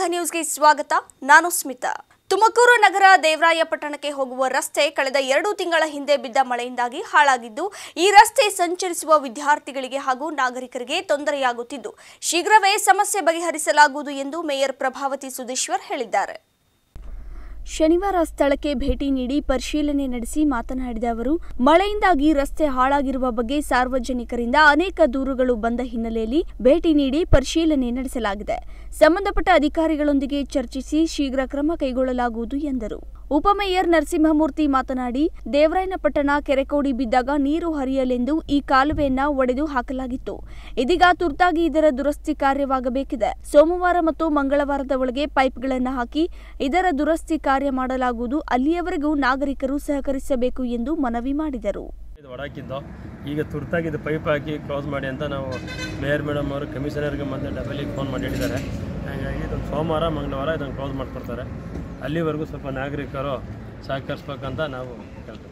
ನ್ಯೂಸ್ಗೆ ಸ್ವಾಗತ ನಾನು ಸ್ಮಿತಾ ತುಮಕೂರು ನಗರ ದೇವರಾಯಪಟ್ಟಣಕ್ಕೆ ಹೋಗುವ ರಸ್ತೆ ಕಳೆದ ಎರಡು ತಿಂಗಳ ಹಿಂದೆ ಬಿದ್ದ ಮಳೆಯಿಂದಾಗಿ ಹಾಳಾಗಿದ್ದು ಈ ರಸ್ತೆ ಸಂಚರಿಸುವ ವಿದ್ಯಾರ್ಥಿಗಳಿಗೆ ಹಾಗೂ ನಾಗರಿಕರಿಗೆ ತೊಂದರೆಯಾಗುತ್ತಿದ್ದು ಶೀಘ್ರವೇ ಸಮಸ್ಯೆ ಬಗೆಹರಿಸಲಾಗುವುದು ಎಂದು ಮೇಯರ್ ಪ್ರಭಾವತಿ ಸುಧೀಶ್ವರ್ ಹೇಳಿದ್ದಾರೆ ಶನಿವಾರ ಸ್ಥಳಕ್ಕೆ ಭೇಟಿ ನೀಡಿ ಪರಿಶೀಲನೆ ನಡೆಸಿ ಮಾತನಾಡಿದ ಅವರು ಮಳೆಯಿಂದಾಗಿ ರಸ್ತೆ ಹಾಳಾಗಿರುವ ಬಗ್ಗೆ ಸಾರ್ವಜನಿಕರಿಂದ ಅನೇಕ ದೂರುಗಳು ಬಂದ ಹಿನ್ನೆಲೆಯಲ್ಲಿ ಭೇಟಿ ನೀಡಿ ಪರಿಶೀಲನೆ ನಡೆಸಲಾಗಿದೆ ಸಂಬಂಧಪಟ್ಟ ಅಧಿಕಾರಿಗಳೊಂದಿಗೆ ಚರ್ಚಿಸಿ ಶೀಘ್ರ ಕ್ರಮ ಕೈಗೊಳ್ಳಲಾಗುವುದು ಎಂದರು ಉಪಮೇಯರ್ ನರಸಿಂಹಮೂರ್ತಿ ಮಾತನಾಡಿ ದೇವರಾಯನಪಟ್ಟಣ ಕೆರೆಕೋಡಿ ಬಿದ್ದಾಗ ನೀರು ಹರಿಯಲೆಂದು ಈ ಕಾಲುವೆಯನ್ನ ಒಡೆದು ಹಾಕಲಾಗಿತ್ತು ಇದೀಗ ತುರ್ತಾಗಿ ಇದರ ದುರಸ್ತಿ ಕಾರ್ಯವಾಗಬೇಕಿದೆ ಸೋಮವಾರ ಮತ್ತು ಮಂಗಳವಾರದ ಒಳಗೆ ಪೈಪ್ಗಳನ್ನು ಹಾಕಿ ಇದರ ದುರಸ್ತಿ ಕಾರ್ಯ ಮಾಡಲಾಗುವುದು ಅಲ್ಲಿಯವರೆಗೂ ನಾಗರಿಕರು ಸಹಕರಿಸಬೇಕು ಎಂದು ಮನವಿ ಮಾಡಿದರು ಇದು ಹೊಡಾಕಿದ್ದು ಈಗ ತುರ್ತಾಗಿ ಇದು ಪೈಪ್ ಹಾಕಿ ಕ್ಲೋಸ್ ಮಾಡಿ ಅಂತ ನಾವು ಮೇಯರ್ ಮೇಡಮ್ ಅವರು ಕಮಿಷನರ್ಗೆ ಮತ್ತು ಡಬಲಿಗೆ ಫೋನ್ ಮಾಡಿ ಹೇಳಿದ್ದಾರೆ ಹಾಗಾಗಿ ಇದೊಂದು ಸೋಮವಾರ ಮಂಗಳವಾರ ಇದನ್ನು ಕ್ಲೋಸ್ ಮಾಡಿಕೊಡ್ತಾರೆ ಅಲ್ಲಿವರೆಗೂ ಸ್ವಲ್ಪ ನಾಗರಿಕರು ಸಹಕರಿಸ್ಬೇಕಂತ ನಾವು ಕೇಳ್ತೀವಿ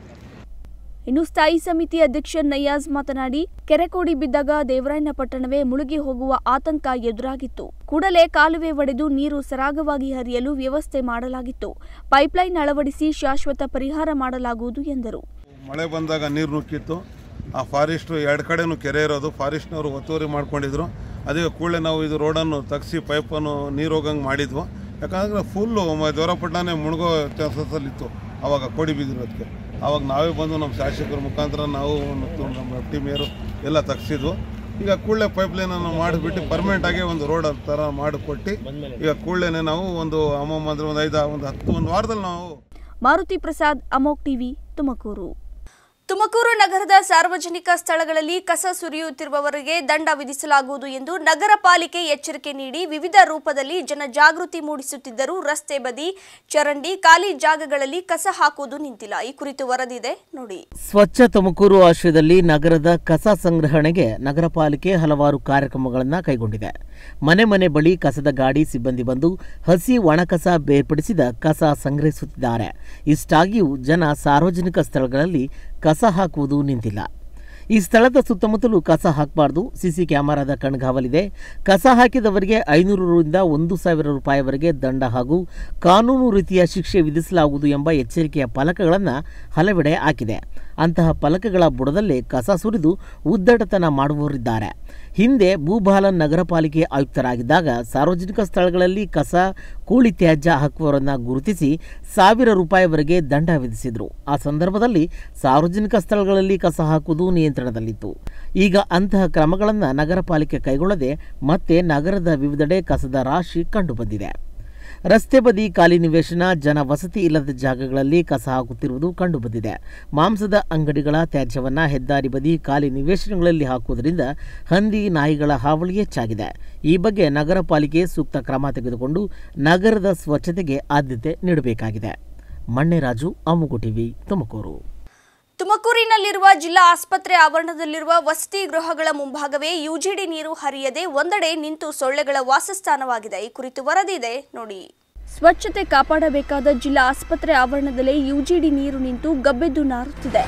ಇನ್ನು ಸ್ಥಾಯಿ ಸಮಿತಿ ಅಧ್ಯಕ್ಷ ನಯ್ಯಾಜ್ ಮಾತನಾಡಿ ಕೆರೆಕೋಡಿ ಬಿದ್ದಾಗ ದೇವರಾಯನಪಟ್ಟಣವೇ ಮುಳುಗಿ ಹೋಗುವ ಆತಂಕ ಎದುರಾಗಿತ್ತು ಕೂಡಲೇ ಕಾಲುವೆ ಒಡೆದು ನೀರು ಸರಾಗವಾಗಿ ಹರಿಯಲು ವ್ಯವಸ್ಥೆ ಮಾಡಲಾಗಿತ್ತು ಪೈಪ್ಲೈನ್ ಅಳವಡಿಸಿ ಶಾಶ್ವತ ಪರಿಹಾರ ಮಾಡಲಾಗುವುದು ಎಂದರು ಮಳೆ ಬಂದಾಗ ನೀರು ನುಕ್ಕಿತ್ತು ಆ ಫಾರೆಸ್ಟು ಎರಡು ಕಡೆನೂ ಕೆರೆ ಇರೋದು ಫಾರೆಸ್ಟ್ನವರು ಒತ್ತುವರಿ ಮಾಡ್ಕೊಂಡಿದ್ರು ಅದೇ ಕೂಡಲೇ ನಾವು ಇದು ರೋಡನ್ನು ತಗ್ಸಿ ಪೈಪನ್ನು ನೀರು ಹೋಗಂಗೆ ಮಾಡಿದ್ವು ಯಾಕಂದರೆ ಫುಲ್ಲು ದೇವರಪಟ್ಟಣನೇ ಮುಳುಗೋ ಚಾನ್ಸಸ್ಸಲ್ಲಿತ್ತು ಆವಾಗ ಕೋಡಿ ಬಿದ್ದಿರೋದಕ್ಕೆ ಆವಾಗ ನಾವೇ ಬಂದು ನಮ್ಮ ಶಾಸಕರ ಮುಖಾಂತರ ನಾವು ಮತ್ತು ನಮ್ಮ ಎಫ್ ಟಿ ಮೇಯರು ಎಲ್ಲ ತಗ್ಸಿದ್ವು ಈಗ ಕೂಡಲೇ ಪೈಪ್ಲೈನನ್ನು ಮಾಡಿಬಿಟ್ಟು ಪರ್ಮನೆಂಟ್ ಆಗಿ ಒಂದು ರೋಡ್ ಥರ ಮಾಡಿಕೊಟ್ಟು ಈಗ ಕೂಡಲೇ ನಾವು ಒಂದು ಅಮ್ಮಮ್ಮ ಅಂದ್ರೆ ಒಂದು ಐದು ಒಂದು ಹತ್ತು ಒಂದು ವಾರದಲ್ಲಿ ನಾವು ಮಾರುತಿ ಪ್ರಸಾದ್ ಅಮೋಕ್ ಟಿವಿ ತುಮಕೂರು ತುಮಕೂರು ನಗರದ ಸಾರ್ವಜನಿಕ ಸ್ಥಳಗಳಲ್ಲಿ ಕಸ ಸುರಿಯುತ್ತಿರುವವರಿಗೆ ದಂಡ ವಿಧಿಸಲಾಗುವುದು ಎಂದು ನಗರ ಪಾಲಿಕೆ ಎಚ್ಚರಿಕೆ ನೀಡಿ ವಿವಿಧ ರೂಪದಲ್ಲಿ ಜನಜಾಗೃತಿ ಮೂಡಿಸುತ್ತಿದ್ದರೂ ರಸ್ತೆ ಬದಿ ಚರಂಡಿ ಖಾಲಿ ಜಾಗಗಳಲ್ಲಿ ಕಸ ಹಾಕುವುದು ನಿಂತಿಲ್ಲ ಈ ಕುರಿತು ವರದಿದೆ ನೋಡಿ ಸ್ವಚ್ಛ ತುಮಕೂರು ಆಶ್ರಯದಲ್ಲಿ ನಗರದ ಕಸ ಸಂಗ್ರಹಣೆಗೆ ನಗರ ಪಾಲಿಕೆ ಹಲವಾರು ಕಾರ್ಯಕ್ರಮಗಳನ್ನು ಕೈಗೊಂಡಿದೆ ಮನೆ ಮನೆ ಬಳಿ ಕಸದ ಗಾಡಿ ಸಿಬ್ಬಂದಿ ಬಂದು ಹಸಿ ಒಣಕಸ ಬೇರ್ಪಡಿಸಿದ ಕಸ ಸಂಗ್ರಹಿಸುತ್ತಿದ್ದಾರೆ ಇಷ್ಟಾಗಿಯೂ ಜನ ಸಾರ್ವಜನಿಕ ಸ್ಥಳಗಳಲ್ಲಿ ಕಸ ಹಾಕುವುದು ನಿಂತಿಲ್ಲ ಈ ಸ್ಥಳದ ಸುತ್ತಮುತ್ತಲೂ ಕಸ ಹಾಕಬಾರ್ದು ಸಿಸಿ ಕ್ಯಾಮೆರಾದ ಕಣ್ಗಾವಲಿದೆ ಕಸ ಹಾಕಿದವರಿಗೆ ಐನೂರರಿಂದ ಒಂದು ಸಾವಿರ ರೂಪಾಯಿವರೆಗೆ ದಂಡ ಹಾಗೂ ಕಾನೂನು ರೀತಿಯ ಶಿಕ್ಷೆ ವಿಧಿಸಲಾಗುವುದು ಎಂಬ ಎಚ್ಚರಿಕೆಯ ಫಲಕಗಳನ್ನು ಹಲವೆಡೆ ಹಾಕಿದೆ ಅಂತಹ ಫಲಕಗಳ ಬುಡದಲ್ಲೇ ಕಸ ಸುರಿದು ಉದ್ದಟತನ ಮಾಡುವವರಿದ್ದಾರೆ ಹಿಂದೆ ಭೂಬಾಲನ್ ನಗರ ಪಾಲಿಕೆ ಆಯುಕ್ತರಾಗಿದ್ದಾಗ ಸಾರ್ವಜನಿಕ ಸ್ಥಳಗಳಲ್ಲಿ ಕಸ ಕೂಳಿ ತ್ಯಾಜ್ಯ ಹಾಕುವವರನ್ನ ಗುರುತಿಸಿ ಸಾವಿರ ರೂಪಾಯಿವರೆಗೆ ದಂಡ ವಿಧಿಸಿದ್ರು ಆ ಸಂದರ್ಭದಲ್ಲಿ ಸಾರ್ವಜನಿಕ ಸ್ಥಳಗಳಲ್ಲಿ ಕಸ ಹಾಕುವುದು ನಿಯಂತ್ರಣದಲ್ಲಿತ್ತು ಈಗ ಅಂತಹ ಕ್ರಮಗಳನ್ನು ನಗರ ಪಾಲಿಕೆ ಕೈಗೊಳ್ಳದೆ ಮತ್ತೆ ನಗರದ ವಿವಿಧೆಡೆ ಕಸದ ರಾಶಿ ಕಂಡುಬಂದಿದೆ ರಸ್ತೆ ಬದಿ ಖಾಲಿ ನಿವೇಶನ ಜನ ವಸತಿ ಇಲ್ಲದ ಜಾಗಗಳಲ್ಲಿ ಕಸ ಹಾಕುತ್ತಿರುವುದು ಕಂಡುಬಂದಿದೆ ಮಾಂಸದ ಅಂಗಡಿಗಳ ತ್ಯಾಜ್ಯವನ್ನ ಹೆದ್ದಾರಿ ಬದಿ ಖಾಲಿ ನಿವೇಶನಗಳಲ್ಲಿ ಹಾಕುವುದರಿಂದ ಹಂದಿ ನಾಯಿಗಳ ಹಾವಳಿ ಹೆಚ್ಚಾಗಿದೆ ಈ ಬಗ್ಗೆ ನಗರ ಪಾಲಿಕೆ ಸೂಕ್ತ ಕ್ರಮ ತೆಗೆದುಕೊಂಡು ನಗರದ ಸ್ವಚ್ಛತೆಗೆ ಆದ್ಯತೆ ನೀಡಬೇಕಾಗಿದೆ ಮಣ್ಣೆರಾಜು ಅಮುಗು ಟಿವಿ ತುಮಕೂರು ತುಮಕೂರಿನಲ್ಲಿರುವ ಜಿಲ್ಲಾ ಆಸ್ಪತ್ರೆ ಆವರಣದಲ್ಲಿರುವ ವಸತಿ ಗೃಹಗಳ ಮುಂಭಾಗವೇ ಯುಜಿಡಿ ನೀರು ಹರಿಯದೆ ಒಂದೆಡೆ ನಿಂತು ಸೊಳ್ಳೆಗಳ ವಾಸಸ್ಥಾನವಾಗಿದೆ ಈ ಕುರಿತು ವರದಿ ಇದೆ ನೋಡಿ ಸ್ವಚ್ಛತೆ ಕಾಪಾಡಬೇಕಾದ ಜಿಲ್ಲಾ ಆಸ್ಪತ್ರೆ ಆವರಣದಲ್ಲೇ ಯುಜಿಡಿ ನೀರು ನಿಂತು ಗಬ್ಬೆದ್ದು ನಾರುತ್ತಿದೆ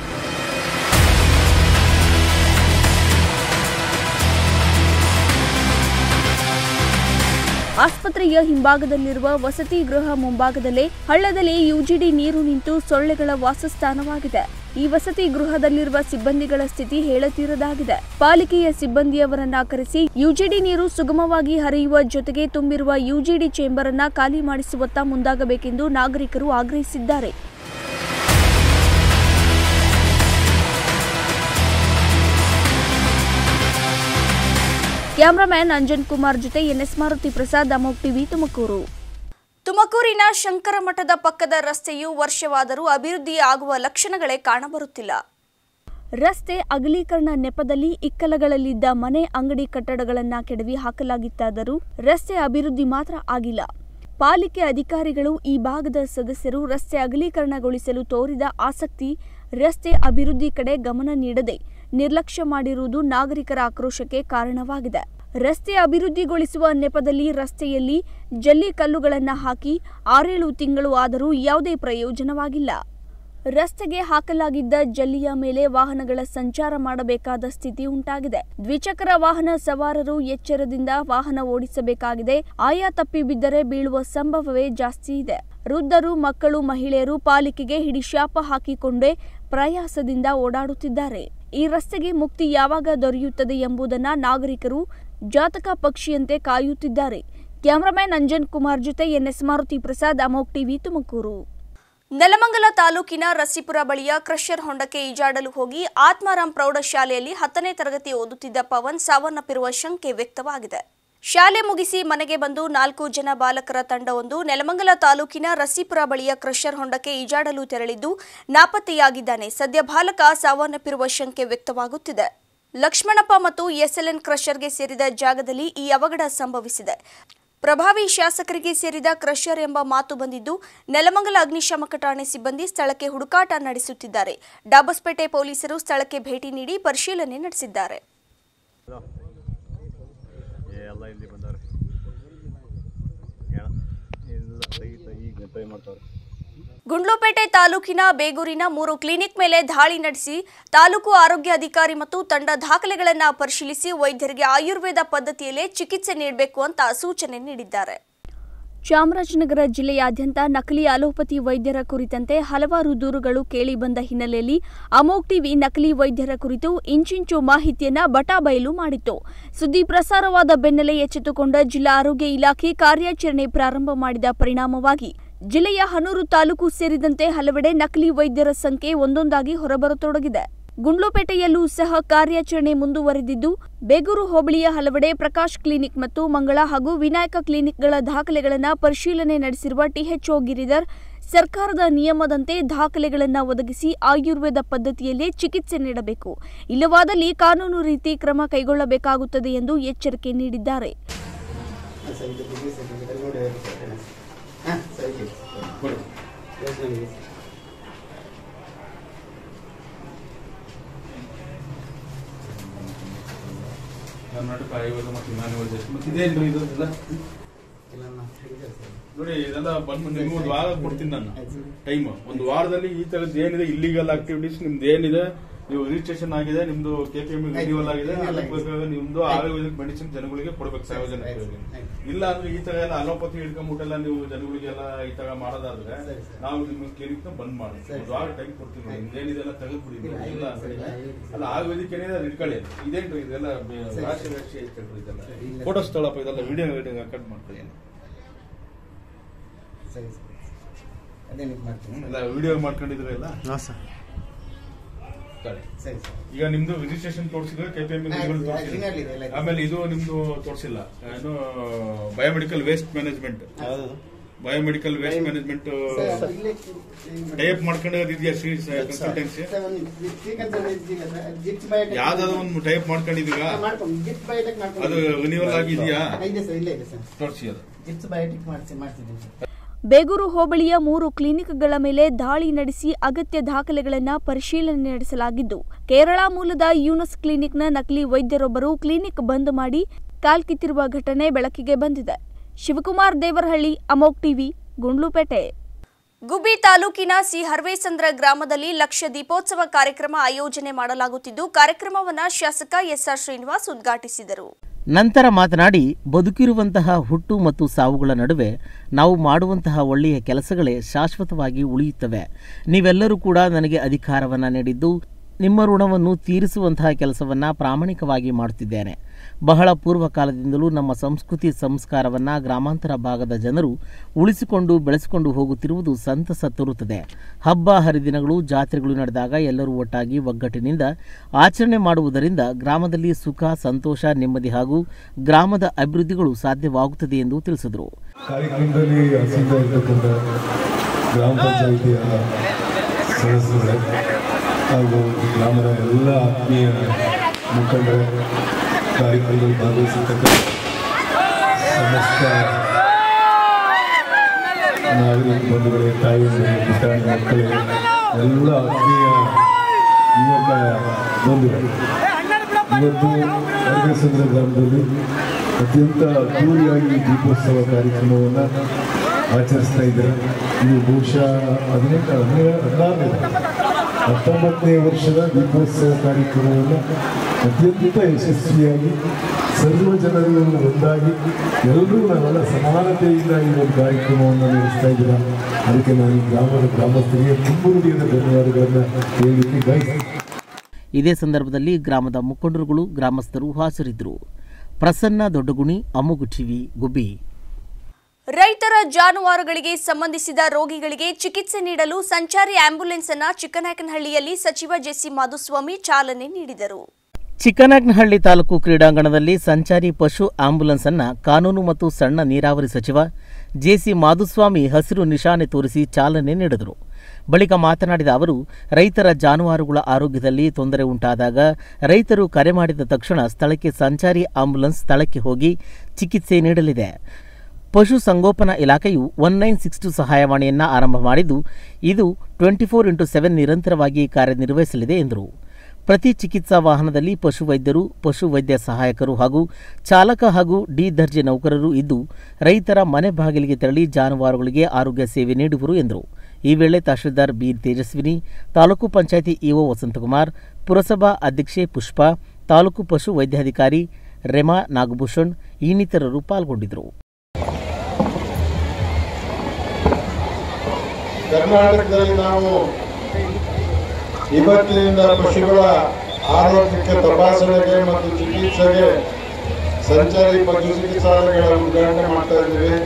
ಆಸ್ಪತ್ರೆಯ ಹಿಂಭಾಗದಲ್ಲಿರುವ ವಸತಿ ಗೃಹ ಮುಂಭಾಗದಲ್ಲೇ ಹಳ್ಳದಲ್ಲಿ ಯುಜಿಡಿ ನೀರು ನಿಂತು ಸೊಳ್ಳೆಗಳ ವಾಸಸ್ಥಾನವಾಗಿದೆ ಈ ವಸತಿ ಗೃಹದಲ್ಲಿರುವ ಸಿಬ್ಬಂದಿಗಳ ಸ್ಥಿತಿ ಹೇಳತೀರದಾಗಿದೆ ಪಾಲಿಕೆಯ ಸಿಬ್ಬಂದಿಯವರನ್ನ ಕರೆಸಿ ಯುಜಿಡಿ ನೀರು ಸುಗಮವಾಗಿ ಹರಿಯುವ ಜೊತೆಗೆ ತುಂಬಿರುವ ಯುಜಿಡಿ ಚೇಂಬರ್ ಅನ್ನ ಖಾಲಿ ಮಾಡಿಸುವತ್ತ ಮುಂದಾಗಬೇಕೆಂದು ನಾಗರಿಕರು ಆಗ್ರಹಿಸಿದ್ದಾರೆ ಕ್ಯಾಮರಾಮ್ಯಾನ್ ಅಂಜನ್ ಕುಮಾರ್ ಜೊತೆ ಎನ್ಎಸ್ ಮಾರುತಿ ಪ್ರಸಾದ್ ಅಮೋಕ್ ಟಿವಿ ತುಮಕೂರು ತುಮಕೂರಿನ ಶಂಕರ ಮಠದ ಪಕ್ಕದ ರಸ್ತೆಯು ವರ್ಷವಾದರೂ ಅಭಿವೃದ್ಧಿ ಆಗುವ ಲಕ್ಷಣಗಳೇ ಕಾಣಬರುತ್ತಿಲ್ಲ ರಸ್ತೆ ಅಗಲೀಕರಣ ನೆಪದಲ್ಲಿ ಇಕ್ಕಲಗಳಲ್ಲಿದ್ದ ಮನೆ ಅಂಗಡಿ ಕಟ್ಟಡಗಳನ್ನ ಕೆಡವಿ ಹಾಕಲಾಗಿತ್ತಾದರೂ ರಸ್ತೆ ಅಭಿವೃದ್ಧಿ ಮಾತ್ರ ಆಗಿಲ್ಲ ಪಾಲಿಕೆ ಅಧಿಕಾರಿಗಳು ಈ ಭಾಗದ ಸದಸ್ಯರು ರಸ್ತೆ ಅಗಲೀಕರಣಗೊಳಿಸಲು ತೋರಿದ ಆಸಕ್ತಿ ರಸ್ತೆ ಅಭಿವೃದ್ಧಿ ಕಡೆ ಗಮನ ನೀಡದೆ ನಿರ್ಲಕ್ಷ್ಯ ಮಾಡಿರುವುದು ನಾಗರಿಕರ ಆಕ್ರೋಶಕ್ಕೆ ಕಾರಣವಾಗಿದೆ ರಸ್ತೆ ಅಭಿವೃದ್ಧಿಗೊಳಿಸುವ ನೆಪದಲ್ಲಿ ರಸ್ತೆಯಲ್ಲಿ ಜಲ್ಲಿ ಕಲ್ಲುಗಳನ್ನು ಹಾಕಿ ಆರೇಳು ತಿಂಗಳು ಆದರೂ ಯಾವುದೇ ಪ್ರಯೋಜನವಾಗಿಲ್ಲ ರಸ್ತೆಗೆ ಹಾಕಲಾಗಿದ್ದ ಜಲ್ಲಿಯ ಮೇಲೆ ವಾಹನಗಳ ಸಂಚಾರ ಮಾಡಬೇಕಾದ ಸ್ಥಿತಿ ಉಂಟಾಗಿದೆ ದ್ವಿಚಕ್ರ ವಾಹನ ಸವಾರರು ಎಚ್ಚರದಿಂದ ವಾಹನ ಓಡಿಸಬೇಕಾಗಿದೆ ಆಯಾ ತಪ್ಪಿ ಬಿದ್ದರೆ ಬೀಳುವ ಸಂಭವವೇ ಜಾಸ್ತಿ ಇದೆ ವೃದ್ಧರು ಮಕ್ಕಳು ಮಹಿಳೆಯರು ಪಾಲಿಕೆಗೆ ಹಿಡಿಶಾಪ ಹಾಕಿಕೊಂಡೇ ಪ್ರಯಾಸದಿಂದ ಓಡಾಡುತ್ತಿದ್ದಾರೆ ಈ ರಸ್ತೆಗೆ ಮುಕ್ತಿ ಯಾವಾಗ ದೊರೆಯುತ್ತದೆ ಎಂಬುದನ್ನ ನಾಗರಿಕರು ಜಾತಕ ಪಕ್ಷಿಯಂತೆ ಕಾಯುತ್ತಿದ್ದಾರೆ ಕ್ಯಾಮರಾಮ್ಯಾನ್ ಅಂಜನ್ ಕುಮಾರ್ ಜೊತೆ ಎನ್ಎಸ್ ಮಾರುತಿ ಪ್ರಸಾದ್ ಅಮೋಕ್ ಟಿವಿ ತುಮಕೂರು ನೆಲಮಂಗಲ ತಾಲೂಕಿನ ರಸಿಪುರ ಬಳಿಯ ಕ್ರಷರ್ ಹೊಂಡಕ್ಕೆ ಈಜಾಡಲು ಹೋಗಿ ಆತ್ಮಾರಾಂ ಪ್ರೌಢಶಾಲೆಯಲ್ಲಿ ಹತ್ತನೇ ತರಗತಿ ಓದುತ್ತಿದ್ದ ಪವನ್ ಸಾವನ್ನಪ್ಪಿರುವ ಶಂಕೆ ವ್ಯಕ್ತವಾಗಿದೆ ಶಾಲೆ ಮುಗಿಸಿ ಮನೆಗೆ ಬಂದು ನಾಲ್ಕು ಜನ ಬಾಲಕರ ತಂಡವೊಂದು ನೆಲಮಂಗಲ ತಾಲೂಕಿನ ರಸಿಪುರ ಬಳಿಯ ಕ್ರಷರ್ ಹೊಂಡಕ್ಕೆ ಈಜಾಡಲು ತೆರಳಿದ್ದು ನಾಪತ್ತೆಯಾಗಿದ್ದಾನೆ ಸದ್ಯ ಬಾಲಕ ಸಾವನ್ನಪ್ಪಿರುವ ಶಂಕೆ ವ್ಯಕ್ತವಾಗುತ್ತಿದೆ ಲಕ್ಷ್ಮಣಪ್ಪ ಮತ್ತು ಎಸ್ಎಲ್ಎನ್ ಕ್ರಷರ್ಗೆ ಸೇರಿದ ಜಾಗದಲ್ಲಿ ಈ ಅವಘಡ ಸಂಭವಿಸಿದೆ ಪ್ರಭಾವಿ ಶಾಸಕರಿಗೆ ಸೇರಿದ ಕ್ರಷರ್ ಎಂಬ ಮಾತು ಬಂದಿದ್ದು ನೆಲಮಂಗಲ ಅಗ್ನಿಶಾಮಕ ಠಾಣೆ ಸಿಬ್ಬಂದಿ ಸ್ಥಳಕ್ಕೆ ಹುಡುಕಾಟ ನಡೆಸುತ್ತಿದ್ದಾರೆ ಡಾಬಸ್ಪೇಟೆ ಪೊಲೀಸರು ಸ್ಥಳಕ್ಕೆ ಭೇಟಿ ನೀಡಿ ಪರಿಶೀಲನೆ ನಡೆಸಿದ್ದಾರೆ ಎಲ್ಲ ಇಲ್ಲಿ ಬಂದವ್ರೆ ಇಲ್ಲ ತೆಗಿತ ಈಗ ಟ್ರೈ ಮಾಡ್ತಾವ್ರೆ ಗುಂಡ್ಲುಪೇಟೆ ತಾಲೂಕಿನ ಬೇಗೂರಿನ ಮೂರು ಕ್ಲಿನಿಕ್ ಮೇಲೆ ದಾಳಿ ನಡೆಸಿ ತಾಲೂಕು ಆರೋಗ್ಯ ಅಧಿಕಾರಿ ಮತ್ತು ತಂಡ ದಾಖಲೆಗಳನ್ನು ಪರಿಶೀಲಿಸಿ ವೈದ್ಯರಿಗೆ ಆಯುರ್ವೇದ ಪದ್ಧತಿಯಲ್ಲೇ ಚಿಕಿತ್ಸೆ ನೀಡಬೇಕು ಅಂತ ಸೂಚನೆ ನೀಡಿದ್ದಾರೆ ಚಾಮರಾಜನಗರ ಜಿಲ್ಲೆಯಾದ್ಯಂತ ನಕಲಿ ಅಲೋಪತಿ ವೈದ್ಯರ ಕುರಿತಂತೆ ಹಲವಾರು ದೂರುಗಳು ಕೇಳಿಬಂದ ಹಿನ್ನೆಲೆಯಲ್ಲಿ ಅಮೋಕ್ ಟಿವಿ ನಕಲಿ ವೈದ್ಯರ ಕುರಿತು ಇಂಚಿಂಚು ಮಾಹಿತಿಯನ್ನ ಬಟಾಬಯಲು ಮಾಡಿತ್ತು ಸುದ್ದಿ ಪ್ರಸಾರವಾದ ಬೆನ್ನಲ್ಲೇ ಎಚ್ಚೆತ್ತುಕೊಂಡ ಜಿಲ್ಲಾ ಆರೋಗ್ಯ ಇಲಾಖೆ ಕಾರ್ಯಾಚರಣೆ ಪ್ರಾರಂಭ ಮಾಡಿದ ಪರಿಣಾಮವಾಗಿ ಜಿಲ್ಲೆಯ ಹನೂರು ತಾಲೂಕು ಸೇರಿದಂತೆ ಹಲವೆಡೆ ನಕಲಿ ವೈದ್ಯರ ಸಂಖ್ಯೆ ಒಂದೊಂದಾಗಿ ಹೊರಬರತೊಡಗಿದೆ ಗುಂಡ್ಲುಪೇಟೆಯಲ್ಲೂ ಸಹ ಕಾರ್ಯಾಚರಣೆ ಮುಂದುವರೆದಿದ್ದು ಬೇಗೂರು ಹೋಬಳಿಯ ಹಲವೆಡೆ ಪ್ರಕಾಶ್ ಕ್ಲಿನಿಕ್ ಮತ್ತು ಮಂಗಳ ಹಾಗೂ ವಿನಾಯಕ ಕ್ಲಿನಿಕ್ಗಳ ದಾಖಲೆಗಳನ್ನು ಪರಿಶೀಲನೆ ನಡೆಸಿರುವ ಟಿಎಚ್ಒ ಗಿರಿಧರ್ ಸರ್ಕಾರದ ನಿಯಮದಂತೆ ದಾಖಲೆಗಳನ್ನು ಒದಗಿಸಿ ಆಯುರ್ವೇದ ಪದ್ಧತಿಯಲ್ಲೇ ಚಿಕಿತ್ಸೆ ನೀಡಬೇಕು ಇಲ್ಲವಾದಲ್ಲಿ ಕಾನೂನು ರೀತಿ ಕ್ರಮ ಕೈಗೊಳ್ಳಬೇಕಾಗುತ್ತದೆ ಎಂದು ಎಚ್ಚರಿಕೆ ನೀಡಿದ್ದಾರೆ ಕರ್ನಾಟಕ ಆಯುರ್ವೇದ ಮತ್ತು ಯುನಾನಿ ವೈದ್ಯ ಮತ್ತೆ ಇದೇನ್ರಿ ಇದು ಎಲ್ಲ ನೋಡಿ ಇದೆಲ್ಲ ಬಂದು ನಿಮ್ಗೆ ಒಂದು ವಾರ ಕೊಡ್ತೀನಿ ನಾನು ಟೈಮ್ ಒಂದು ವಾರದಲ್ಲಿ ಈ ತರದ್ದು ಏನಿದೆ ಇಲ್ಲಿಗಲ್ ಆಕ್ಟಿವಿಟೀಸ್ ನಿಮ್ದು ಏನಿದೆ ನೀವು ರಿಜಿಸ್ಟ್ರೇಷನ್ ಆಗಿದೆ ನಿಮ್ದು ಕೆ ಪಿ ಎಂ ರಿನ್ಯೂವಲ್ ಆಗಿದೆ ಅದಕ್ಕೆ ಬೇಕಾದ್ರೆ ನಿಮ್ದು ಆಯುರ್ವೇದಿಕ್ ಮೆಡಿಸಿನ್ ಜನಗಳಿಗೆ ಕೊಡ್ಬೇಕು ಸಾರ್ವಜನಿಕರಿಗೆ ಇಲ್ಲ ಅಂದ್ರೆ ಈ ತರ ಎಲ್ಲ ಅಲೋಪತಿ ಹಿಡ್ಕೊಂಡ್ಬಿಟ್ಟೆಲ್ಲ ನೀವು ಜನಗಳಿಗೆಲ್ಲ ಈ ತರ ಮಾಡೋದಾದ್ರೆ ನಾವು ನಿಮ್ಮ ಕ್ಲಿನಿಕ್ ನ ಬಂದ್ ಮಾಡ್ತೀವಿ ಒಂದು ವಾರ ಟೈಮ್ ಕೊಡ್ತೀವಿ ನಿಮ್ದು ಏನಿದೆ ಎಲ್ಲ ತೆಗೆದ್ಬಿಡಿ ಇಲ್ಲ ಅಂದ್ರೆ ಅಲ್ಲ ಆಯುರ್ವೇದಿಕ್ ಏನಿದೆ ಅದು ಇಟ್ಕೊಳ್ಳಿ ಇದೇನ್ರಿ ಇದೆಲ್ಲ ಬೆ- ರಾಶಿ ರಾಶಿ ಐತಲ್ರಿ ಇದೆಲ್ಲ ಫೋಟೋಸ್ ತಗೊಳಪ್ಪ ಇದೆಲ್ಲ ವಿಡಿಯೋ ವಿಡಿಯೋ ಕಟ್ ಮಾಡ್ತೀನಿ ಸರಿ ಸರಿ ಅದೇ ನಿಮ್ಗೆ ಮಾಡ್ತೀನಿ ಎಲ್ಲ ವಿಡಿಯೋ ಮಾಡ್ಕೊಂಡಿದ್ರೆ ಎಲ್ಲ ಸರಿ ಸರಿ ಈಗ ನಿಮ್ದು ರಿಜಿಸ್ಟ್ರೇಷನ್ ತೋರಿಸಿದ್ರೆ ಕೆ ಪಿ ಎಂ ಆಯ್ತು, ಆಯ್ತು, ಇನ್ನೆಲ್ಲಿ ಇದೆ, ಎಲ್ಲ ಇದೆ. ಆಮೇಲೆ ಇದು ನಿಮ್ದು ತೋರಿಸಿಲ್ಲ ಏನು biomedical waste management biomedical waste management sir, ಇಲ್ಲೇ ಟೈಪ್ ಮಾಡ್ಕೊಂಡಿರೋದು ಇದೆಯಾ ಕನ್ಸಲ್ಟೆನ್ಸಿ ಸರ್, ಒಂದು ಶ್ರೀಕಾಂತ್ ಅವ್ರು ಇದ್ದೀರಾ ಸರ್? ಜಿಪ್ಸ್ ಬಯೋಟೆಕ್ ಯಾವ್ದಾದ್ರು ಒಂದು ಟೈಪ್ ಮಾಡ್ಕೊಂಡಿದೀಗ ಹಾ, ಮಾಡ್ಕೊಂಡು ಜಿಪ್ಸ್ ಬಯೋಟೆಕ್ ಮಾಡ್ಕೊಂಡು ಅದು ರಿನ್ಯೂವಲ್ ಆಗಿದೆಯಾ ಇದೆ ಸರ್ ಇಲ್ಲೇ ಇದೆ ಸರ್ ತೋರಿಸಿ ಅದು ಜಿಪ್ಸ್ ಬಯೋಟೆಕ್ ಮಾಡ್ಸಿ ಮಾಡ್ತಿದ್ದೀನಿ ಸರ್ ಬೇಗೂರು ಹೋಬಳಿಯ ಮೂರು ಕ್ಲಿನಿಕ್ಗಳ ಮೇಲೆ ದಾಳಿ ನಡೆಸಿ ಅಗತ್ಯ ದಾಖಲೆಗಳನ್ನು ಪರಿಶೀಲನೆ ನಡೆಸಲಾಗಿದ್ದು ಕೇರಳ ಮೂಲದ ಯೂನಸ್ ಕ್ಲಿನಿಕ್ನ ನಕಲಿ ವೈದ್ಯರೊಬ್ಬರು ಕ್ಲಿನಿಕ್ ಬಂದ್ ಮಾಡಿ ಕಾಲ್ಕಿತ್ತಿರುವ ಘಟನೆ ಬೆಳಕಿಗೆ ಬಂದಿದೆ ಶಿವಕುಮಾರ್ ದೇವರಹಳ್ಳಿ ಅಮೋಕ್ ಟಿವಿ ಗುಂಡ್ಲುಪೇಟೆ ಗುಬ್ಬಿ ತಾಲೂಕಿನ ಸಿ ಹರ್ವೇಸಂದ್ರ ಗ್ರಾಮದಲ್ಲಿ ಲಕ್ಷ ದೀಪೋತ್ಸವ ಕಾರ್ಯಕ್ರಮ ಆಯೋಜನೆ ಮಾಡಲಾಗುತ್ತಿದ್ದು ಕಾರ್ಯಕ್ರಮವನ್ನು ಶಾಸಕ ಎಸ್ಆರ್ ಶ್ರೀನಿವಾಸ್ ಉದ್ಘಾಟಿಸಿದರು ನಂತರ ಮಾತನಾಡಿ ಬದುಕಿರುವಂತಹ ಹುಟ್ಟು ಮತ್ತು ಸಾವುಗಳ ನಡುವೆ ನಾವು ಮಾಡುವಂತಹ ಒಳ್ಳೆಯ ಕೆಲಸಗಳೇ ಶಾಶ್ವತವಾಗಿ ಉಳಿಯುತ್ತವೆ ನೀವೆಲ್ಲರೂ ಕೂಡ ನನಗೆ ಅಧಿಕಾರವನ್ನು ನೀಡಿದ್ದು ನಿಮ್ಮ ಋಣವನ್ನು ತೀರಿಸುವಂತಹ ಕೆಲಸವನ್ನು ಪ್ರಾಮಾಣಿಕವಾಗಿ ಮಾಡುತ್ತಿದ್ದೇನೆ ಬಹಳ ಪೂರ್ವ ಕಾಲದಿಂದಲೂ ನಮ್ಮ ಸಂಸ್ಕೃತಿ ಸಂಸ್ಕಾರವನ್ನು ಗ್ರಾಮಾಂತರ ಭಾಗದ ಜನರು ಉಳಿಸಿಕೊಂಡು ಬೆಳೆಸಿಕೊಂಡು ಹೋಗುತ್ತಿರುವುದು ಸಂತಸ ತೋರುತ್ತದೆ ಹಬ್ಬ ಹರಿದಿನಗಳು ಜಾತ್ರೆಗಳು ನಡೆದಾಗ ಎಲ್ಲರೂ ಒಟ್ಟಾಗಿ ಒಗ್ಗಟ್ಟಿನಿಂದ ಆಚರಣೆ ಮಾಡುವುದರಿಂದ ಗ್ರಾಮದಲ್ಲಿ ಸುಖ ಸಂತೋಷ ನೆಮ್ಮದಿ ಹಾಗೂ ಗ್ರಾಮದ ಅಭಿವೃದ್ಧಿಗಳು ಸಾಧ್ಯವಾಗುತ್ತದೆ ಎಂದು ತಿಳಿಸಿದರು ಕಾರ್ಯಕ್ರಮದಲ್ಲಿ ಹಸಿದ ಇರ್ತಕ್ಕಂಥ ಗ್ರಾಮ ಪಂಚಾಯಿತಿಯ ಸದಸ್ಯರುಗಳೇ ಹಾಗೂ ಗ್ರಾಮದ ಎಲ್ಲ ಆತ್ಮೀಯ ಮುಖಂಡರೇ ಕಾರ್ಯಕ್ರಮದಲ್ಲಿ ಭಾಗವಹಿಸಿರ್ತಕ್ಕಂಥ ಸಮಸ್ತ ನಾಗರಿಕ ಬಂಧುಗಳೇ ತಾಯಿಯರೇ ಪುಟಾಣಿ ಮಕ್ಕಳೇ ಎಲ್ಲ ಆತ್ಮೀಯ ಯುವಕ ಬಂಧುಗಳು ಇವತ್ತು ಅರ್ಗಸಂದ್ರ ಗ್ರಾಮದಲ್ಲಿ ಅತ್ಯಂತ ಅದ್ದೂರಿಯಾಗಿ ದೀಪೋತ್ಸವ ಕಾರ್ಯಕ್ರಮವನ್ನು ಆಚರಿಸ್ತಾ ಇದ್ದಾರೆ ಇದು ಬಹುಶಃ ಹದಿನೆಂಟು ಹದಿನೇಳು ಹದಿನಾರನೇ ಹತ್ತೊಂಬತ್ತನೇ ವರ್ಷದ ದೀಪೋತ್ಸವ ಕಾರ್ಯಕ್ರಮವನ್ನು ಅತ್ಯಂತ ಯಶಸ್ವಿಯಾಗಿ ಸರ್ವ ಜನರು ಒಂದಾಗಿ ಎಲ್ಲರೂ ನಾವೆಲ್ಲ ಸಮಾನತೆಯಿಂದ ಈ ಒಂದು ಕಾರ್ಯಕ್ರಮವನ್ನು ನಡೆಸ್ತಾ ಇದ್ದೀರಾ ಅದಕ್ಕೆ ನಾನು ಈ ಗ್ರಾಮದ ಗ್ರಾಮಸ್ಥರಿಗೆ ತುಂಬ ಹೃದಯದ ಧನ್ಯವಾದಗಳನ್ನು ಹೇಳಲಿಕ್ಕೆ ಬಯಸ್ತೀನಿ ಇದೇ ಸಂದರ್ಭದಲ್ಲಿ ಗ್ರಾಮದ ಮುಖಂಡರುಗಳು ಗ್ರಾಮಸ್ಥರು ಹಾಜರಿದ್ದರು ಪ್ರಸನ್ನ ದೊಡ್ಡಗುಣಿ ಅಮ್ಮುಗು ಟಿವಿ ಗುಬ್ಬಿ ರೈತರ ಜಾನುವಾರುಗಳಿಗೆ ಸಂಬಂಧಿಸಿದ ರೋಗಿಗಳಿಗೆ ಚಿಕಿತ್ಸೆ ನೀಡಲು ಸಂಚಾರಿ ಆಂಬ್ಯುಲೆನ್ಸ್ ಅನ್ನ ಚಿಕ್ಕನಾಯಕನಹಳ್ಳಿಯಲ್ಲಿ ಸಚಿವ ಜೆಸಿ ಮಾಧುಸ್ವಾಮಿ ಚಾಲನೆ ನೀಡಿದರು ಚಿಕ್ಕನಾಗ್ನಹಳ್ಳಿ ತಾಲೂಕು ಕ್ರೀಡಾಂಗಣದಲ್ಲಿ ಸಂಚಾರಿ ಪಶು ಆಂಬ್ಯುಲೆನ್ಸ್ ಅನ್ನ ಕಾನೂನು ಮತ್ತು ಸಣ್ಣ ನೀರಾವರಿ ಸಚಿವ ಜೆಸಿ ಮಾಧುಸ್ವಾಮಿ ಹಸಿರು ನಿಶಾನೆ ತೋರಿಸಿ ಚಾಲನೆ ನೀಡಿದರು ಬಳಿಕ ಮಾತನಾಡಿದ ಅವರು ರೈತರ ಜಾನುವಾರುಗಳ ಆರೋಗ್ಯದಲ್ಲಿ ತೊಂದರೆ ಉಂಟಾದಾಗ ರೈತರು ಕರೆ ಮಾಡಿದ ತಕ್ಷಣ ಸ್ಥಳಕ್ಕೆ ಸಂಚಾರಿ ಆಂಬ್ಯುಲೆನ್ಸ್ ಸ್ಥಳಕ್ಕೆ ಹೋಗಿ ಚಿಕಿತ್ಸೆ ನೀಡಲಿದೆ ಪಶು ಸಂಗೋಪನಾ ಇಲಾಖೆಯು ಒನ್ ನೈನ್ ಸಿಕ್ಸ್ ಟು ಸಹಾಯವಾಣಿಯನ್ನು ಆರಂಭ ಮಾಡಿದ್ದು ಇದು ಟ್ವೆಂಟಿ ಫೋರ್ ಇಂಟು ಸೆವೆನ್ ನಿರಂತರವಾಗಿ ಕಾರ್ಯನಿರ್ವಹಿಸಲಿದೆ ಎಂದರು ಪ್ರತಿ ಚಿಕಿತ್ಸಾ ವಾಹನದಲ್ಲಿ ಪಶುವೈದ್ಯರು ಪಶುವೈದ್ಯ ಸಹಾಯಕರು ಹಾಗೂ ಚಾಲಕ ಹಾಗೂ ಡಿ ದರ್ಜೆ ನೌಕರರು ಇದ್ದು ರೈತರ ಮನೆ ಬಾಗಿಲಿಗೆ ತೆರಳಿ ಜಾನುವಾರುಗಳಿಗೆ ಆರೋಗ್ಯ ಸೇವೆ ನೀಡುವರು ಎಂದರು ಈ ವೇಳೆ ತಹಶೀಲ್ದಾರ್ ಬಿ ತೇಜಸ್ವಿನಿ ತಾಲೂಕು ಪಂಚಾಯಿತಿ ಇಒ ವಸಂತಕುಮಾರ್ ಪುರಸಭಾ ಅಧ್ಯಕ್ಷೆ ಪುಷ್ಪಾ ತಾಲೂಕು ಪಶು ವೈದ್ಯಾಧಿಕಾರಿ ರೆಮಾ ನಾಗಭೂಷಣ್ ಇನ್ನಿತರರು ಪಾಲ್ಗೊಂಡಿದ್ದರು ಕರ್ನಾಟಕದಲ್ಲಿ ನಾವು ಇವತ್ತಿನಿಂದ ಪಶುಗಳ ಆರೋಗ್ಯಕ್ಕೆ ತಪಾಸಣೆಗೆ ಮತ್ತು ಚಿಕಿತ್ಸೆಗೆ ಸಂಚಾರಿ ಪಶು ಚಿಕಿತ್ಸಾಲಯಗಳ ಉದ್ಘಾಟನೆ ಮಾಡ್ತಾ ಇದ್ದೀವಿ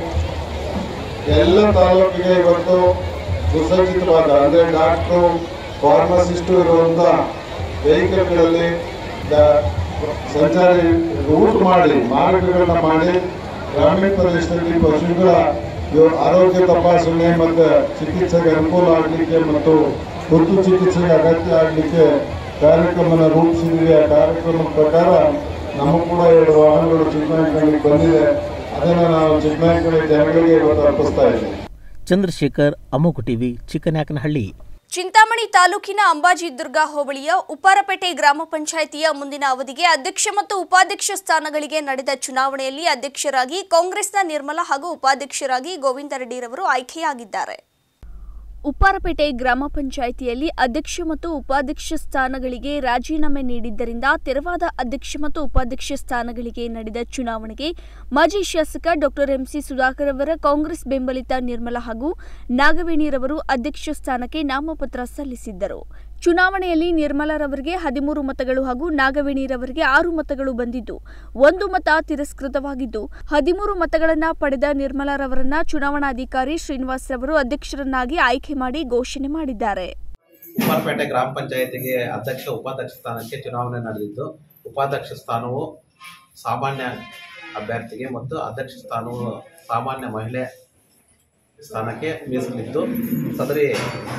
ಎಲ್ಲ ತಾಲೂಕಿಗೆ ಇವತ್ತು ಸುಸಜ್ಜಿತವಾದ ಅಂದರೆ ಡಾಕ್ಟ್ರು ಫಾರ್ಮಸಿಸ್ಟು ಇರುವಂಥ ವೆಹಿಕಲ್ಗಳಲ್ಲಿ ದ- ಸಂಚಾರಿ ರೂಟ್ ಮಾಡಿ ಮಾರ್ಗಗಳನ್ನ ಮಾಡಿ ಗ್ರಾಮೀಣ ಪ್ರದೇಶದಲ್ಲಿ ಪಶುಗಳ ಇವ- ಆರೋಗ್ಯ ತಪಾಸಣೆ ಮತ್ತು ಚಿಕಿತ್ಸೆಗೆ ಅನುಕೂಲ ಆಗಲಿಕ್ಕೆ ಮತ್ತು ತುರ್ತು ಚಿಕಿತ್ಸೆಗೆ ಅಗತ್ಯ ಆಗಲಿಕ್ಕೆ ಕಾರ್ಯಕ್ರಮನ ರೂಪಿಸಿದ್ದೀವಿ ಆ ಕಾರ್ಯಕ್ರಮದ ಪ್ರಕಾರ ನಮಗೂ ಕೂಡ ಎರಡು ವಾಹನಗಳು ಚಿಕ್ಕನಾಯಕನಿಗೆ ಬಂದಿದೆ ಅದನ್ನು ನಾವು ಚಿಕ್ಕನಾಯಕನ ಜನಗಳಿಗೆ ಇವತ್ತು ಅರ್ಪಿಸ್ತಾ ಇದ್ದೀವಿ ಚಂದ್ರಶೇಖರ್ ಅಮೋಕು ಟಿವಿ ಚಿಕ್ಕನಾಯಕನಹಳ್ಳಿ ಚಿಂತಾಮಣಿ ತಾಲೂಕಿನ ಅಂಬಾಜಿ ದುರ್ಗಾ ಹೋಬಳಿಯ ಉಪ್ಪಾರಪೇಟೆ ಗ್ರಾಮ ಪಂಚಾಯಿತಿಯ ಮುಂದಿನ ಅವಧಿಗೆ ಅಧ್ಯಕ್ಷ ಮತ್ತು ಉಪಾಧ್ಯಕ್ಷ ಸ್ಥಾನಗಳಿಗೆ ನಡೆದ ಚುನಾವಣೆಯಲ್ಲಿ ಅಧ್ಯಕ್ಷರಾಗಿ ಕಾಂಗ್ರೆಸ್ನ ನಿರ್ಮಲಾ ಹಾಗೂ ಉಪಾಧ್ಯಕ್ಷರಾಗಿ ಗೋವಿಂದ ರೆಡ್ಡಿರವರು ಆಯ್ಕೆಯಾಗಿದ್ದಾರೆ ಉಪ್ಪಾರಪೇಟೆ ಗ್ರಾಮ ಪಂಚಾಯಿತಿಯಲ್ಲಿ ಅಧ್ಯಕ್ಷ ಮತ್ತು ಉಪಾಧ್ಯಕ್ಷ ಸ್ಥಾನಗಳಿಗೆ ರಾಜೀನಾಮೆ ನೀಡಿದ್ದರಿಂದ ತೆರವಾದ ಅಧ್ಯಕ್ಷ ಮತ್ತು ಉಪಾಧ್ಯಕ್ಷ ಸ್ಥಾನಗಳಿಗೆ ನಡೆದ ಚುನಾವಣೆಗೆ ಮಾಜಿ ಶಾಸಕ ಡಾಕ್ಟರ್ ಎಂಸಿ ಸುಧಾಕರ್ ಅವರ ಕಾಂಗ್ರೆಸ್ ಬೆಂಬಲಿತ ನಿರ್ಮಲಾ ಹಾಗೂ ನಾಗವೇಣಿರವರು ಅಧ್ಯಕ್ಷ ಸ್ಥಾನಕ್ಕೆ ನಾಮಪತ್ರ ಸಲ್ಲಿಸಿದ್ದರು ಚುನಾವಣೆಯಲ್ಲಿ ನಿರ್ಮಲಾರವರಿಗೆ ಹದಿಮೂರು ಮತಗಳು ಹಾಗೂ ನಾಗವೇಣಿರವರಿಗೆ ಆರು ಮತಗಳು ಬಂದಿದ್ದು ಒಂದು ಮತ ತಿರಸ್ಕೃತವಾಗಿದ್ದು ಹದಿಮೂರು ಮತಗಳನ್ನು ಪಡೆದ ನಿರ್ಮಲಾರವರನ್ನ ಚುನಾವಣಾಧಿಕಾರಿ ಶ್ರೀನಿವಾಸ್ ರವರು ಅಧ್ಯಕ್ಷರನ್ನಾಗಿ ಆಯ್ಕೆ ಮಾಡಿ ಘೋಷಣೆ ಮಾಡಿದ್ದಾರೆ ಉಪ್ಪಾರಪೇಟೆ ಗ್ರಾಮ ಪಂಚಾಯತಿಗೆ ಅಧ್ಯಕ್ಷ ಉಪಾಧ್ಯಕ್ಷ ಸ್ಥಾನಕ್ಕೆ ಚುನಾವಣೆ ನಡೆದಿದ್ದು ಉಪಾಧ್ಯಕ್ಷ ಸ್ಥಾನವು ಸಾಮಾನ್ಯ ಅಭ್ಯರ್ಥಿಗೆ ಮತ್ತು ಅಧ್ಯಕ್ಷ ಸ್ಥಾನವು ಸಾಮಾನ್ಯ ಮಹಿಳೆ ಸ್ಥಾನಕ್ಕೆ ಮೀಸಲಿದ್ದು ಸದರಿ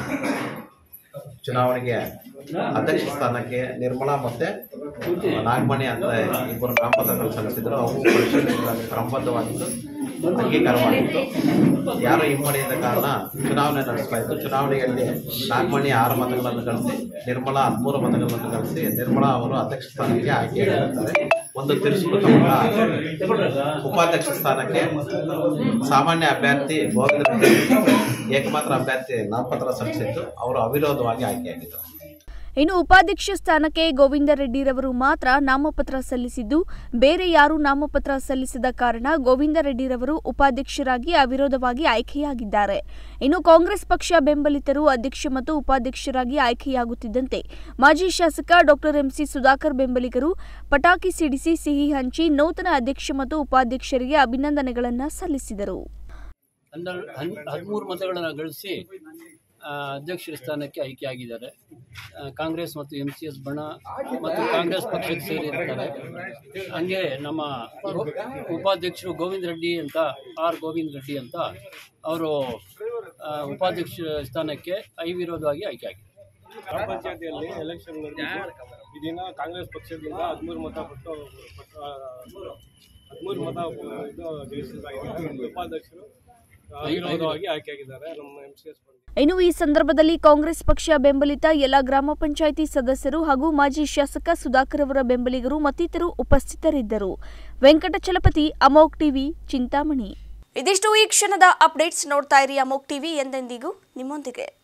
ಚುನಾವಣೆಗೆ ಅಧ್ಯಕ್ಷ ಸ್ಥಾನಕ್ಕೆ ನಿರ್ಮಲಾ ಮತ್ತೆ ನಾಗಮಣಿ ಅಂತ ಇಬ್ಬರು ನಾಮಪತ್ರಗಳು ಸಲ್ಲಿಸಿದ್ರು ಅವು ಪರಿಶೀಲನೆಗಾಗಿ ಕ್ರಮಬದ್ಧವಾಗಿದ್ದು ಅಂಗೀಕಾರವಾಗಿತ್ತು ಯಾರು ಹಿಮ್ಮಡಿಯದ ಕಾರಣ ಚುನಾವಣೆ ನಡೆಸಲಾಯಿತು ಚುನಾವಣೆಯಲ್ಲಿ ನಾಗಮಣಿ ಆರು ಮತಗಳನ್ನು ಗಳಿಸಿ ನಿರ್ಮಲಾ ಹದಿಮೂರು ಮತಗಳನ್ನು ಗಳಿಸಿ ನಿರ್ಮಲಾ ಅವರು ಅಧ್ಯಕ್ಷ ಸ್ಥಾನಕ್ಕೆ ಆಯ್ಕೆಯಾಗಿರುತ್ತಾರೆ ಒಂದು ತಿರಸ್ಕೃತ ಮತ ಉಪಾಧ್ಯಕ್ಷ ಸ್ಥಾನಕ್ಕೆ ಸಾಮಾನ್ಯ ಅಭ್ಯರ್ಥಿ ಗೋವಿಂದ ರೆಡ್ಡಿ ಏಕಮಾತ್ರ ಅಭ್ಯರ್ಥಿ ನಾಮಪತ್ರ ಸಲ್ಲಿಸಿದ್ದು ಅವರು ಅವಿರೋಧವಾಗಿ ಆಯ್ಕೆಯಾಗಿದ್ದರು ಇನ್ನು ಉಪಾಧ್ಯಕ್ಷ ಸ್ಥಾನಕ್ಕೆ ಗೋವಿಂದ ರೆಡ್ಡಿರವರು ಮಾತ್ರ ನಾಮಪತ್ರ ಸಲ್ಲಿಸಿದ್ದು ಬೇರೆ ಯಾರೂ ನಾಮಪತ್ರ ಸಲ್ಲಿಸದ ಕಾರಣ ಗೋವಿಂದ ರೆಡ್ಡಿರವರು ಉಪಾಧ್ಯಕ್ಷರಾಗಿ ಅವಿರೋಧವಾಗಿ ಆಯ್ಕೆಯಾಗಿದ್ದಾರೆ ಇನ್ನು ಕಾಂಗ್ರೆಸ್ ಪಕ್ಷ ಬೆಂಬಲಿತರು ಅಧ್ಯಕ್ಷ ಮತ್ತು ಉಪಾಧ್ಯಕ್ಷರಾಗಿ ಆಯ್ಕೆಯಾಗುತ್ತಿದ್ದಂತೆ ಮಾಜಿ ಶಾಸಕ ಡಾಕ್ಟರ್ ಎಂಸಿ ಸುಧಾಕರ್ ಬೆಂಬಲಿಗರು ಪಟಾಕಿ ಸಿಡಿಸಿ ಸಿಹಿ ಹಂಚಿ ನೂತನ ಅಧ್ಯಕ್ಷ ಮತ್ತು ಉಪಾಧ್ಯಕ್ಷರಿಗೆ ಅಭಿನಂದನೆಗಳನ್ನು ಸಲ್ಲಿಸಿದರು ಹನ್ನೆರಡು ಹನ್ ಹದಿಮೂರು ಮತಗಳನ್ನು ಗಳಿಸಿ ಆ, ಅಧ್ಯಕ್ಷರ ಸ್ಥಾನಕ್ಕೆ ಆಯ್ಕೆಯಾಗಿದ್ದಾರೆ ಆ, ಕಾಂಗ್ರೆಸ್ ಮತ್ತು ಎಂ ಸಿ ಎಸ್ ಬಣ ಮತ್ತು ಕಾಂಗ್ರೆಸ್ ಪಕ್ಷಕ್ಕೆ ಸೇರಿರ್ತಾರೆ ಹಂಗೆ ನಮ್ಮ ಉಪ- ಉಪಾಧ್ಯಕ್ಷರು ಗೋವಿಂದ ರೆಡ್ಡಿ ಅಂತ ಆರ್ ಗೋವಿಂದ ರೆಡ್ಡಿ ಅಂತ ಅವರು ಆ, ಉಪಾಧ್ಯಕ್ಷ ಸ್ಥಾನಕ್ಕೆ ಅವಿರೋಧವಾಗಿ ಆಯ್ಕೆಯಾಗಿದ್ದಾರೆ ಗ್ರಾಮ ಪಂಚಾಯತಿಯಲ್ಲಿ ಎಲೆಕ್ಷನ್ ಈ ದಿನ ಕಾಂಗ್ರೆಸ್ ಪಕ್ಷದಿಂದ ಹದಿಮೂರು ಮತ ಕೊಟ್ಟು ಕೊಟ್ಟು, ಆ, ಹದಿಮೂರು ಮತ ಇದು ಗಳಿಸಲಾಗಿದೆ ಉಪಾಧ್ಯಕ್ಷರು ಆ, ಅವಿರೋಧವಾಗಿ ಆಯ್ಕೆಯಾಗಿದ್ದಾರೆ ನಮ್ಮ ಎಂ ಸಿ ಎಸ್ ಇನ್ನು ಈ ಸಂದರ್ಭದಲ್ಲಿ ಕಾಂಗ್ರೆಸ್ ಪಕ್ಷ ಬೆಂಬಲಿತ ಎಲ್ಲ ಗ್ರಾಮ ಪಂಚಾಯಿತಿ ಸದಸ್ಯರು ಹಾಗೂ ಮಾಜಿ ಶಾಸಕ ಸುಧಾಕರ್ ಅವರ ಬೆಂಬಲಿಗರು ಮತ್ತಿತರರು ಉಪಸ್ಥಿತರಿದ್ದರು ವೆಂಕಟಚಲಪತಿ ಅಮೋಕ್ ಟಿವಿ ಚಿಂತಾಮಣಿ ಇದಿಷ್ಟು ಈ ಕ್ಷಣದ ಅಪ್ಡೇಟ್ಸ್ ನೋಡ್ತಾ ಇರಿ ಅಮೋಕ್ ಟಿವಿ ಎಂದೆಂದಿಗೂ ನಿಮ್ಮೊಂದಿಗೆ